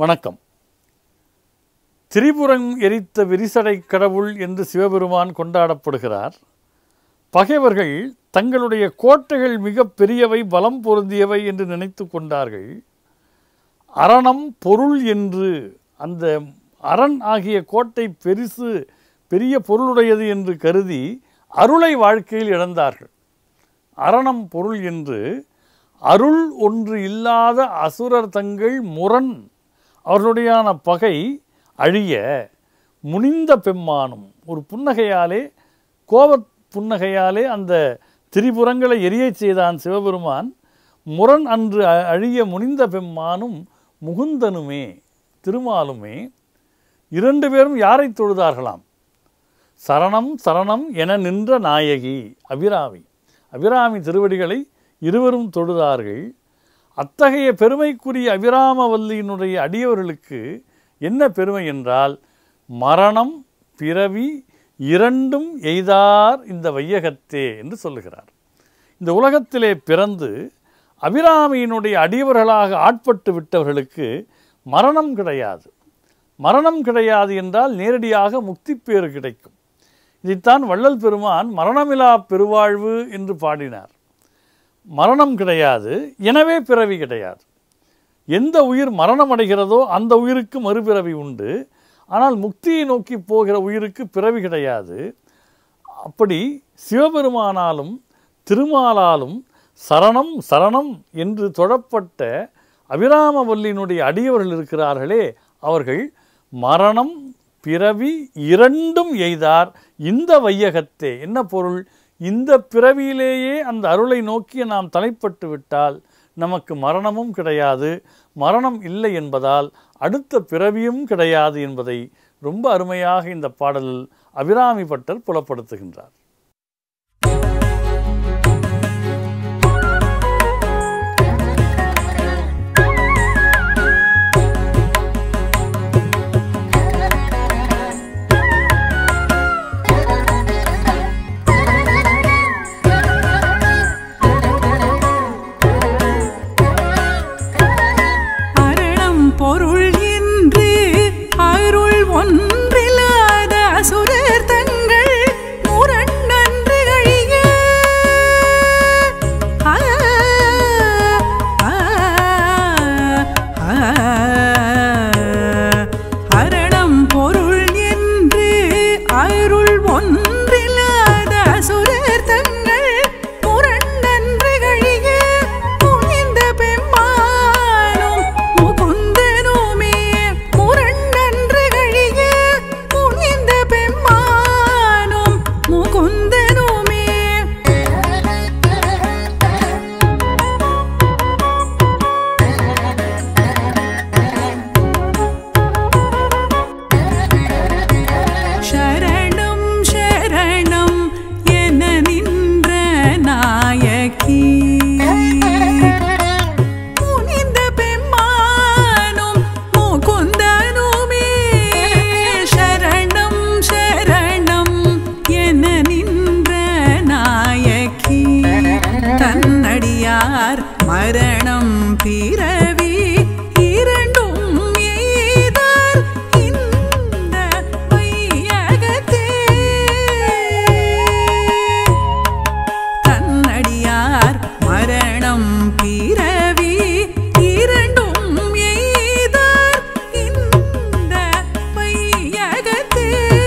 வணக்கம் திரிபுரம் எரித்த விரிசடை கடவுள் என்று சிவபெருமான் கொண்டாடப்படுகிறார் பகைவர்கள் தங்களுடைய கோட்டைகள் மிக பெரியவை பலம் பொருந்தியவை என்று நினைத்து கொண்டார்கள் அரணம் பொருள் என்று அந்த அரண் ஆகிய கோட்டை பெரிசு பெரிய பொருளுடையது என்று கருதி அருளை வாழ்க்கையில் இழந்தார்கள் அரணம் பொருள் என்று அருள் ஒன்று இல்லாத அசுரர் தங்கள் முரண் அவர்களுடையான பகை அழிய முனிந்த பெம்மானும் ஒரு புன்னகையாலே கோபத் புன்னகையாலே அந்த திரிபுரங்களை எரியச் செய்தான் சிவபெருமான் முரண் அன்று அ- அழிய முனிந்த பெம்மானும் முகுந்தனுமே திருமாலுமே இரண்டு பேரும் யாரை தொழுதார்களாம் சரணம் சரணம் என நின்ற நாயகி அபிராமி அபிராமி திருவடிகளை இருவரும் தொழுதார்கள் அத்தகைய பெருமைக்குரிய அபிராமவல்லியினுடைய அடியவர்களுக்கு என்ன பெருமை என்றால் மரணம் பிறவி இரண்டும் எய்தார் இந்த வையகத்தே என்று சொல்லுகிறார் இந்த உலகத்திலே பிறந்து அபிராமியினுடைய அடியவர்களாக ஆட்பட்டு விட்டவர்களுக்கு மரணம் கிடையாது மரணம் கிடையாது என்றால் நேரடியாக முக்தி பேறு கிடைக்கும் இதைத்தான் வள்ளல் பெருமான் மரணமிலா பெருவாழ்வு என்று பாடினார் மரணம் கிடையாது எனவே பிறவி கிடையாது எந்த உயிர் மரணம் அடைகிறதோ அந்த உயிருக்கு மறுபிறவி உண்டு ஆனால் முக்தியை நோக்கி போகிற உயிருக்கு பிறவி கிடையாது அப்படி சிவபெருமானாலும் திருமாலாலும் சரணம் சரணம் என்று தொழப்பட்ட அபிராமவல்லியினுடைய அடியவர்கள் இருக்கிறார்களே அவர்கள் மரணம் பிறவி இரண்டும் எய்தார் இந்த வையகத்தே என்ன பொருள் இந்த பிறவியிலேயே அந்த அருளை நோக்கி நாம் தலைப்பட்டு விட்டால் நமக்கு மரணமும் கிடையாது மரணம் இல்லை என்பதால் அடுத்த பிறவியும் கிடையாது என்பதை ரொம்ப அருமையாக இந்த பாடலில் அபிராமி பட்டர் புலப்படுத்துகின்றார் அரணம் பொருள் என்று அருள் ஒன்றில்லாத அசுரர் தங்கள் முரண்டன்று கழிய ஆ, ஆ, ஆ. அரணம் பொருள் என்று அருள் ஒன்றில்லாத அசுரர் தங்கள் முரண்டன்று கழிய புனிந்த பெம்மானும் முகுந்தனுமே முரண்டன்று கழிய புனிந்த பெம்மானும் முகுந்தனுமே சரணம் சரணம் என நின்ற நாயகி முனிந்த பெம்மானும் முகுந்தனுமே சரணம் சரணம் என நின்ற நாயகி தன்னடியார் மரணம் பிறவி இரண்டும் எய்தார் இந்த வையகத்தே தன்னடியார் மரணம் பிறவி இரண்டும் எய்தார் இந்த வையகத்தே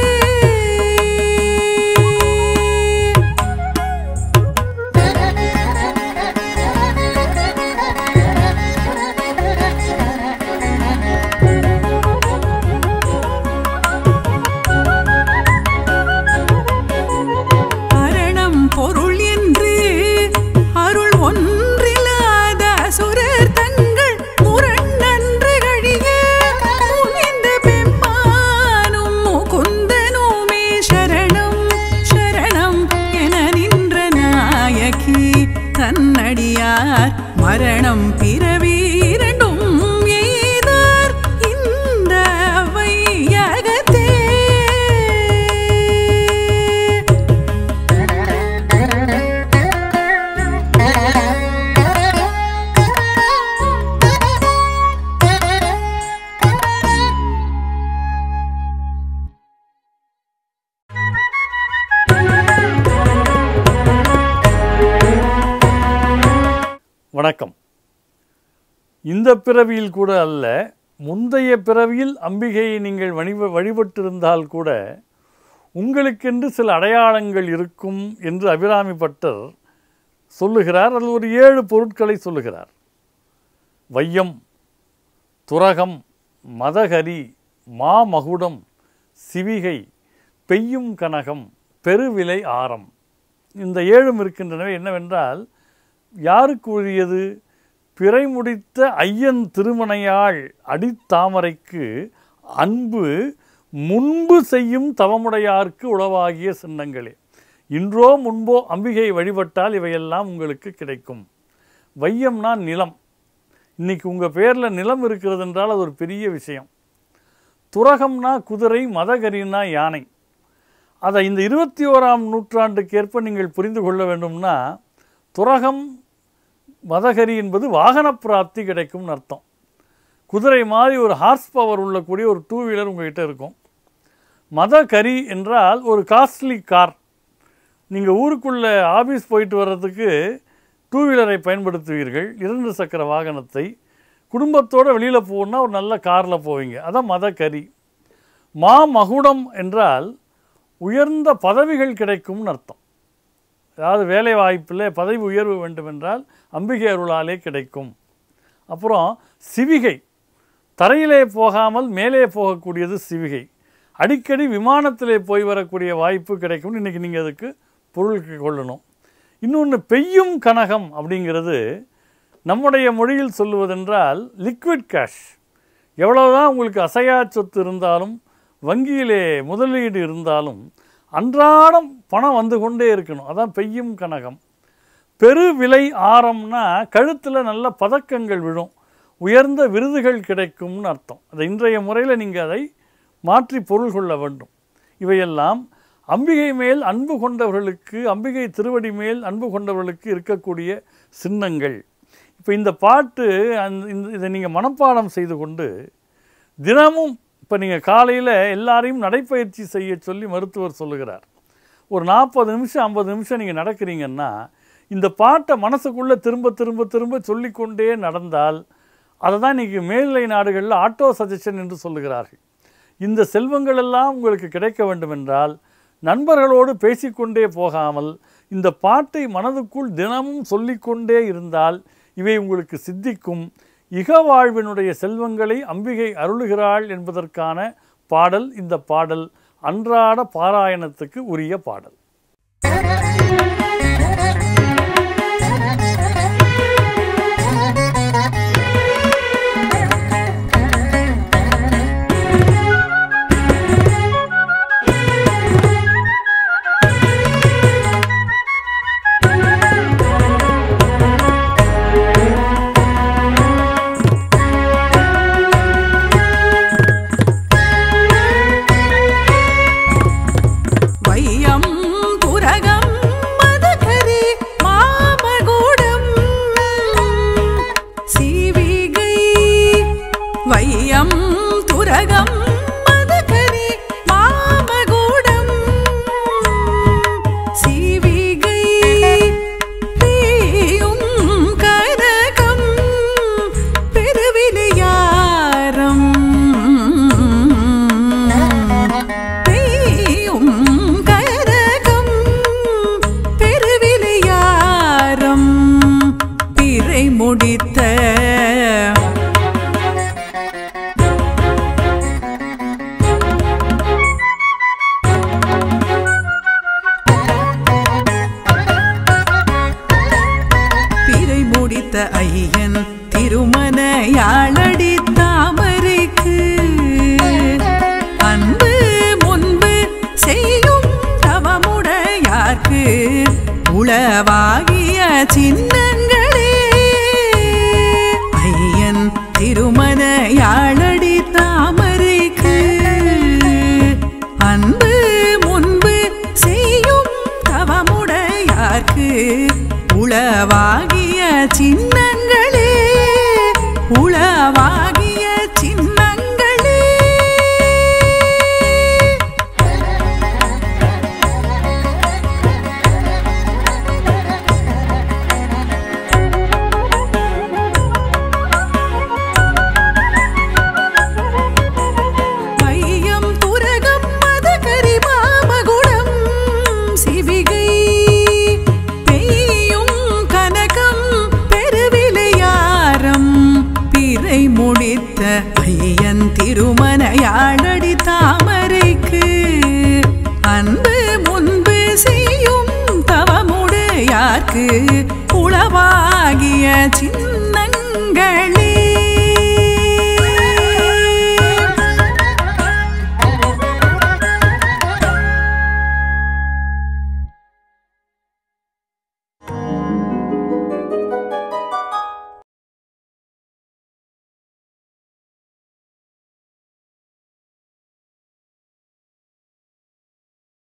அரணம் பொருள் என்று அருள் ஒன்றில்லாத அசுரர் தங்கள் முரண்டன்று கழிய முனிந்த பெம்மானும் முகுந்தனுமே சரணம் சரணம் என நின்ற நாயகி தன்னடியார் மரணம் பிறவி இரண்டும் எய்தார் இந்த வையகத்தே Thank you. வணக்கம் இந்த பிறவியில் கூட அல்ல முந்தைய பிறவியில் அம்பிகையை நீங்கள் வழிப வழிபட்டிருந்தால் கூட உங்களுக்கென்று சில அடையாளங்கள் இருக்கும் என்று அபிராமி பட்டர் சொல்லுகிறார் அதில் ஒரு ஏழு பொருட்களை சொல்லுகிறார் வையம் துரகம் மதகரி மாமகுடம் சிவிகை பெய்யும் கனகம் பெருவிலை ஆரம் இந்த ஏழும் இருக்கின்றனவே என்னவென்றால் யாருக்கு உரியது பிறை முடித்த ஐயன் திருமணையாள் அடித்தாமரைக்கு அன்பு முன்பு செய்யும் தவமுடையார்க்கு உளவாகிய சின்னங்களே இன்றோ முன்போ அம்பிகை வழிபட்டால் இவையெல்லாம் உங்களுக்கு கிடைக்கும் வையம்னா நிலம் இன்னைக்கு உங்கள் பேரில் நிலம் இருக்கிறது என்றால் அது ஒரு பெரிய விஷயம் துரகம்னா குதிரை மதகரின்னா யானை அதை இந்த இருபத்தி ஓராம் நூற்றாண்டுக்கு ஏற்ப நீங்கள் புரிந்து கொள்ள வேண்டும்னா துரகம் மதகரி என்பது வாகன பிராப்தி கிடைக்கும்னு அர்த்தம் குதிரை மாதிரி ஒரு ஹார்ஸ் பவர் உள்ளக்கூடிய ஒரு டூ வீலர் உங்ககிட்ட இருக்கும் மதகரி என்றால் ஒரு காஸ்ட்லி கார் நீங்கள் ஊருக்குள்ளே ஆஃபீஸ் போயிட்டு வர்றதுக்கு டூ வீலரை பயன்படுத்துவீர்கள் இரண்டு சக்கர வாகனத்தை குடும்பத்தோடு வெளியில் போகணுன்னா ஒரு நல்ல காரில் போவீங்க அதான் மதக்கரி மா மகுடம் என்றால் உயர்ந்த பதவிகள் கிடைக்கும்னு அர்த்தம் அதாவது வேலை வாய்ப்பில் பதவி உயர்வு வேண்டுமென்றால் அம்பிகை அருளாலே கிடைக்கும் அப்புறம் சிவிகை தரையிலே போகாமல் மேலே போகக்கூடியது சிவிகை அடிக்கடி விமானத்திலே போய் வரக்கூடிய வாய்ப்பு கிடைக்கும்னு இன்றைக்கி நீங்கள் அதுக்கு பொருள் கொள்ளணும் இன்னொன்று பெய்யும் கனகம் அப்படிங்கிறது நம்முடைய மொழியில் சொல்லுவதென்றால் லிக்விட் கேஷ் எவ்வளவுதான் உங்களுக்கு அசையா சொத்து இருந்தாலும் வங்கியிலே முதலீடு இருந்தாலும் அன்றாடம் பணம் வந்து கொண்டே இருக்கணும் அதான் பெய்யும் கனகம் பெரு விலை ஆரம்னா கழுத்தில் நல்ல பதக்கங்கள் விழும் உயர்ந்த விருதுகள் கிடைக்கும்னு அர்த்தம் அதை இன்றைய முறையில் நீங்கள் அதை மாற்றி பொருள் கொள்ள வேண்டும் இவையெல்லாம் அம்பிகை மேல் அன்பு கொண்டவர்களுக்கு அம்பிகை திருவடி மேல் அன்பு கொண்டவர்களுக்கு இருக்கக்கூடிய சின்னங்கள் இப்போ இந்த பாட்டு அந்த இந்த இதை நீங்கள் மனப்பாடம் செய்து கொண்டு தினமும் இப்போ நீங்கள் காலையில் எல்லாரையும் நடைப்பயிற்சி செய்ய சொல்லி மருத்துவர் சொல்லுகிறார் ஒரு நாற்பது நிமிஷம் ஐம்பது நிமிஷம் நீங்கள் நடக்கிறீங்கன்னா இந்த பாட்டை மனசுக்குள்ளே திரும்ப திரும்ப திரும்ப சொல்லிக்கொண்டே நடந்தால் அதை தான் இன்றைக்கி மேல்நிலை நாடுகளில் ஆட்டோ சஜஷன் என்று சொல்லுகிறார்கள் இந்த செல்வங்கள் எல்லாம் உங்களுக்கு கிடைக்க வேண்டுமென்றால் நண்பர்களோடு பேசிக்கொண்டே போகாமல் இந்த பாட்டை மனதுக்குள் தினமும் சொல்லிக்கொண்டே இருந்தால் இவை உங்களுக்கு சித்திக்கும் இக வாழ்வினுடைய செல்வங்களை அம்பிகை அருளுகிறாள் என்பதற்கான பாடல் இந்த பாடல் அன்றாட பாராயணத்துக்கு உரிய பாடல் வையம் புரகம் மதகரி மாமகுடம் சீவிகை வையம் துரகம் மதகரி மாமகுடம் சீவிகை தீயும் கரகம் பெருவிலையாரம் பெய்யும் கரகம் பெருவிலையாரம் பிறை முடித்த பிறை முடித்த ஐயன் திருமணையாளடி தாமரைக்கு அன்பு முன்பு செய்யும் தவமுடையார்க்கு உளவாகிய சின்னங்களே ஐயன் திருமணையாளடி தாமரைக்கு அன்பு முன்பு செய்யும் தவமுடையார்க்கு உளவாகிய சின்னங்களே உளவாகிய சின்னங்களே உளவாகிய சின்னங்களே